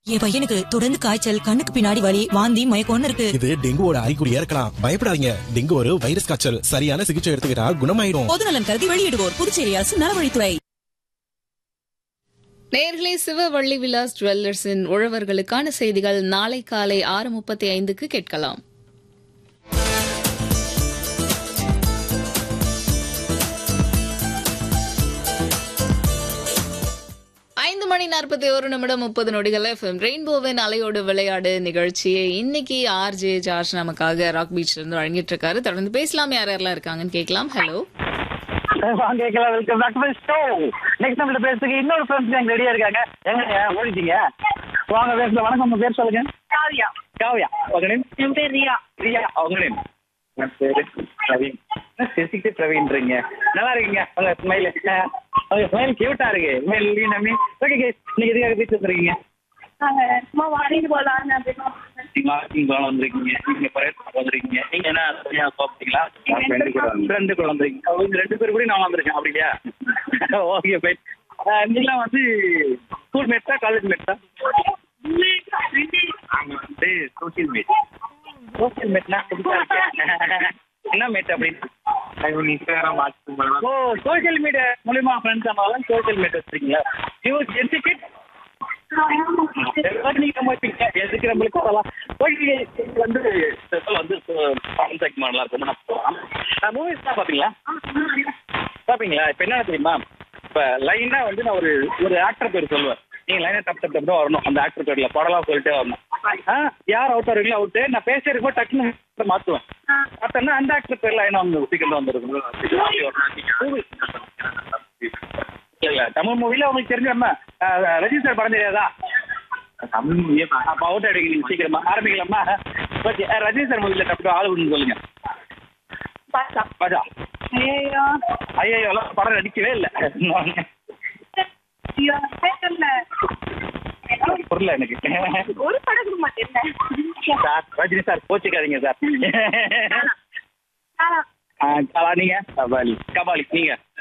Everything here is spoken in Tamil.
என் பையனுக்கு தொடர்ந்து காய்ச்சல் கண்ணுக்கு பின்னாடி வலி வாந்தி மயக்கம்னு இருக்கு இது டெங்குவோட அறிகுறியா இருக்கலாம் பயப்படாதீங்க டெங்கு ஒரு வைரஸ் காய்ச்சல் சரியான சிகிச்சை எடுத்துக்கிட்டா குணமாயிடும் பொதுநலன் கருதி வெளியிடுவோர் புதுச்சேரி அரசு நலவழித்துறை நேர்களே சிவவள்ளி விலாஸ் ஜுவல்லர்ஸின் உழவர்களுக்கான செய்திகள் நாளை காலை ஆறு முப்பத்தி ஐந்துக்கு கேட்கலாம் ஐந்து மணி நாற்பத்தி ஒரு நிமிடம் முப்பது நொடிகள் எஃப்எம் ரெயின்போவின் அலையோடு விளையாடு நிகழ்ச்சியை இன்னைக்கு ஆர்ஜே ஜார்ஜ் நமக்காக ராக் பீச்ல இருந்து வழங்கிட்டு இருக்காரு தொடர்ந்து பேசலாம் யார் யாரெல்லாம் இருக்காங்கன்னு கேட்கலாம் ஹலோ வாங்க கேட்கலாம் welcome back to show next நம்மள பேசுறதுக்கு இன்னொரு ஃப்ரெண்ட்ஸ் எங்க ரெடியா இருக்காங்க எங்க ஓடிட்டீங்க வாங்க பேசலாம் வணக்கம் உங்க பேர் சொல்லுங்க காவியா காவியா உங்க நேம் என் பேர் ரியா ரியா உங்க நேம் என் பேரு பிரவீன் சிரிச்சுக்கிட்டு பிரவீன்றீங்க நல்லா இருக்கீங்க உங்க ஸ்மைல் உங்க ஸ்மைல் கியூட்டா இருக்கு ஸ்மைல் நம்பி ஓகே கேஸ் நீங்க எதுக்காக வீட்டுல இருக்கீங்க சும்மா வாங்கிட்டு போலான்னு அப்படின்னு நீங்க வாக்கிங் போல வந்திருக்கீங்க நீங்க பரேட் வந்திருக்கீங்க நீங்க என்ன தனியா சாப்பிட்டீங்களா ரெண்டு கூட வந்திருக்கீங்க அவங்க ரெண்டு பேர் கூட நான் வந்திருக்கேன் அப்படியா ஓகே ஃபைன் நீங்களாம் வந்து ஸ்கூல் மேட்ஸா காலேஜ் மேட்ஸா ஆமா வந்து சோசியல் மேட் சோசியல் மேட்னா புதுசா இருக்கு என்ன மேட் அப்படின்னு இன்ஸ்டாகிராம் ஓ சோசியல் மீடியா மூலியமா ஃப்ரெண்ட்ஸ் ஆனாலும் சோசியல் மீட் வச்சிருக்கீங்களா யூ எஜுகேட் எல்லாரும் நீங்க சம்பாதிப்பீங்க எதுக்கு நம்மளுக்கு வரலாம் ஓகே வந்து ஸ்பெஷல் வந்து கான்டாக்ட் பண்ணலாம் இருக்கும் நான் போகலாம் மூவிஸ் தான் பாப்பீங்களா பாப்பீங்களா இப்போ என்ன தெரியுமா இப்போ லைனா வந்து நான் ஒரு ஒரு ஆக்டர் பேர் சொல்லுவேன் நீங்க லைனா டப் டப் டப் தான் வரணும் அந்த ஆக்டர் பேர்ல படம்லாம் சொல்லிட்டே வரணும் ஆ யார் அவுட் ஆகிறீங்களோ அவுட்டு நான் பேசுறதுக்கு போது டக்குன்னு மாத்துவேன் பார்த்தோன்னா அந்த ஆக்டர் பேர்ல என்ன வந்து சீக்கிரம் வந்துருக்கும் இல்ல தமிழ் மூவில உங்களுக்கு தெரிஞ்ச நம்ம ரஜினி சார் படம் தெரியாதா தமிழ் மூவியே அப்ப அவுட் ஆயிடுங்க நீங்க சீக்கிரமா ஆரம்பிக்கலாமா ஓகே ரஜினி சார் மூவில டப்பு ஆள் விடுன்னு சொல்லுங்க பாத்தா பாஜா ஐயோ ஐயோ எல்லாம் படம் நடிக்கவே இல்லை ஐயோ கேட்கல புரியல எனக்கு ஒரு படம் கொடுக்க மாட்டேன் சார் ரஜினி சார் கோச்சிக்காதீங்க சார் ஆனா ஆ, கலா நீங்க கபாலி கபாலி நீங்க